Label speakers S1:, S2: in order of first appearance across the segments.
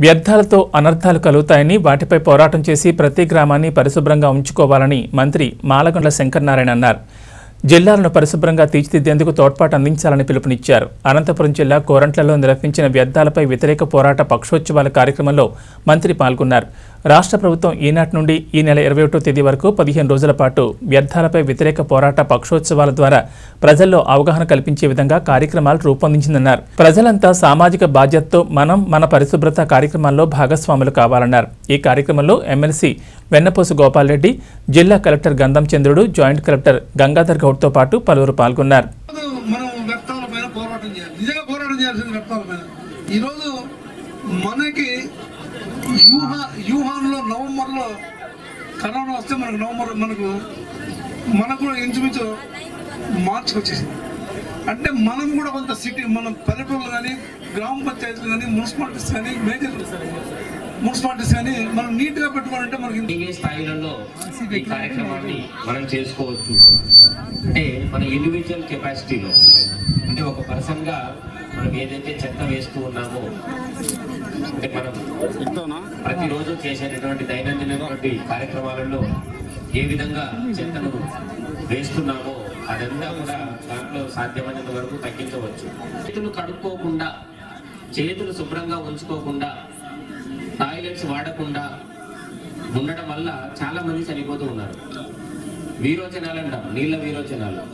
S1: వ్యర్థాలతో అనర్థాలు కలుగుతాయని వాటిపై పోరాటం చేసి ప్రతి గ్రామాన్ని పరిశుభ్రంగా ఉంచుకోవాలని మంత్రి మాలగొండ్ల శంకరనారాయణ అన్నారు జిల్లాలను పరిశుభ్రంగా తీర్చిదిద్దేందుకు తోడ్పాటు అందించాలని పిలుపునిచ్చారు అనంతపురం జిల్లా కోరంట్లలో నిర్వహించిన వ్యర్థాలపై వ్యతిరేక పోరాట పక్షోత్సవాల కార్యక్రమంలో మంత్రి పాల్గొన్నారు రాష్ట్ర ప్రభుత్వం ఈనాటి నుండి ఈ నెల ఇరవై ఒకటో తేదీ వరకు పదిహేను రోజుల పాటు వ్యర్థాలపై వ్యతిరేక పోరాట పక్షోత్సవాల ద్వారా ప్రజల్లో అవగాహన కల్పించే విధంగా కార్యక్రమాలు రూపొందించిందన్నారు ప్రజలంతా సామాజిక బాధ్యతతో మనం మన పరిశుభ్రత కార్యక్రమాల్లో భాగస్వాములు కావాలన్నారు ఈ కార్యక్రమంలో ఎమ్మెల్సీ వెన్నపోసు గోపాల్ రెడ్డి జిల్లా కలెక్టర్ గంధం చంద్రుడు జాయింట్ కలెక్టర్ గంగాధర్ గౌడ్తో పాటు పలువురు పాల్గొన్నారు
S2: మనం వ్యర్థాల పైన పోరాటం చేయాలి నిజంగా పోరాటం చేయాల్సింది వ్యర్థాల పైన ఈరోజు మనకి యూహ యూహాన్లో నవంబర్లో కరోనా వస్తే మనకు నవంబర్ మనకు మనకు కూడా ఇంచుమించు మార్చికి వచ్చేసింది అంటే మనం కూడా కొంత సిటీ మన పల్లెటూళ్ళు కానీ గ్రామ పంచాయతీలు కానీ మున్సిపాలిటీస్ కానీ మేజర్ మున్సిపాలిటీస్ కానీ మనం నీట్గా పెట్టుకోవాలంటే మనకి ఇంత-
S3: ఈ స్థాయిలలో ఈ కార్యక్రమాన్ని మనం చేసుకోవచ్చు అంటే మన ఇండివిజువల్ కెపాసిటీలో అంటే ఒక పర్సన్ గా మనం ఏదైతే చెత్త వేస్తూ ఉన్నామో అంటే మనం ప్రతిరోజు చేసేటటువంటి దైనందినటువంటి కార్యక్రమాలలో ఏ విధంగా చెత్తను వేస్తున్నామో అదంతా కూడా దాంట్లో సాధ్యమైనంత వరకు తగ్గించవచ్చు చేతులు కడుక్కోకుండా చేతులు శుభ్రంగా ఉంచుకోకుండా టాయిలెట్స్ వాడకుండా ఉండడం వల్ల చాలా మంది చనిపోతూ ఉన్నారు వీరోచనాలు అంటాం నీళ్ళ వీరోచనాలు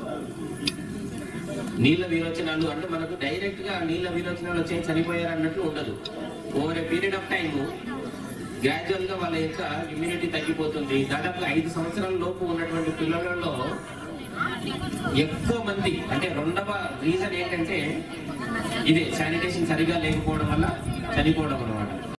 S3: నీళ్ళ వీరోచనాలు అంటే మనకు డైరెక్ట్ గా నీళ్ళ వీరోచనాలు వచ్చే చనిపోయారు అన్నట్లు ఉండదు over a period of time gradual గా వాళ్ళ యొక్క ఇమ్యూనిటీ తగ్గిపోతుంది దాదాపు ఐదు సంవత్సరాల లోపు ఉన్నటువంటి పిల్లలలో ఎక్కువ మంది అంటే రెండవ రీజన్ ఏంటంటే ఇదే శానిటేషన్ సరిగా లేకపోవడం వల్ల చనిపోవడం అన్నమాట